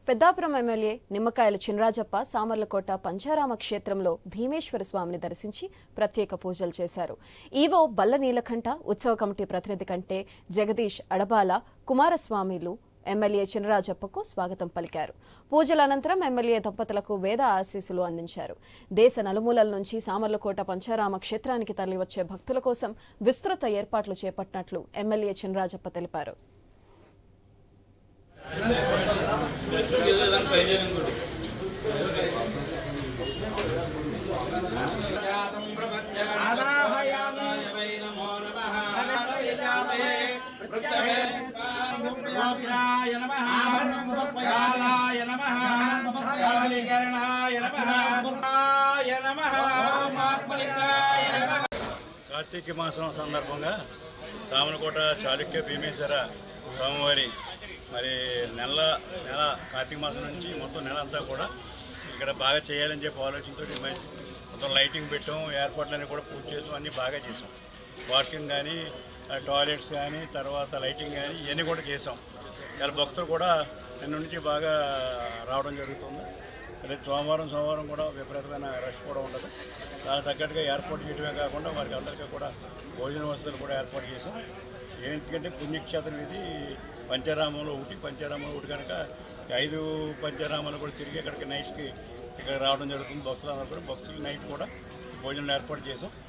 Peddapuram MLA నిమ్మకాయల చినరాజప్ప సామర్లకోట పంచారామ క్షేత్రంలో భీమేశ్వర స్వామిని దర్శించి ప్రత్యేక పూజలు చేశారు ఈవో బల్ల నీలకంఠ ఉత్సవ కమిటీ ప్రతినిధి కంటే జగదీష్ అడబాల కుమారస్వామిలు ఎమ్మెల్యే చినరాజప్పకు స్వాగతం పలికారు పూజల అనంతరం ఎమ్మెల్యే దంపతులకు వేద ఆశీస్సులు అందించారు దేశ నలుమూలల నుంచి సామర్లకోట పంచారామ క్షేత్రానికి తరలివచ్చే భక్తుల కోసం విస్తృత ఏర్పాట్లు చేపట్టినట్లు ఎమ్మెల్యే చినరాజప్ప తెలిపారు కార్తీక మాసం సందర్భంగా సామలకోట చాళుక్య భీమేశ్వర స్వామివారి మరి నెల నెల కార్తీక మాసం నుంచి మొత్తం నెల అంతా కూడా ఇక్కడ బాగా చేయాలని చెప్పి ఆలోచనతో డిమాండ్ మొత్తం లైటింగ్ పెట్టాం ఏర్పాట్లన్నీ కూడా పూర్తి చేసాం అన్నీ బాగా చేసాం వాకింగ్ కానీ టాయిలెట్స్ కానీ తర్వాత లైటింగ్ కానీ ఇవన్నీ కూడా చేసాం ఇలా భక్తులు కూడా నిన్న నుంచి బాగా రావడం జరుగుతుంది రేపు సోమవారం సోమవారం కూడా విపరీతమైన రష్ కూడా ఉండదు దానికి తగ్గట్టుగా ఏర్పాటు చేయడమే కాకుండా వారికి అందరికీ కూడా భోజన వసతులు కూడా ఏర్పాటు చేసాం ఎందుకంటే పుణ్యక్షేత్రం ఇది పంచారామంలో ఒకటి పంచారామంలో ఒకటి కనుక ఈ ఐదు పంచారామాలు కూడా తిరిగి ఇక్కడికి నైట్కి ఇక్కడ రావడం జరుగుతుంది భక్తులందరూ కూడా భక్తులు నైట్ కూడా భోజనం ఏర్పాటు చేసాం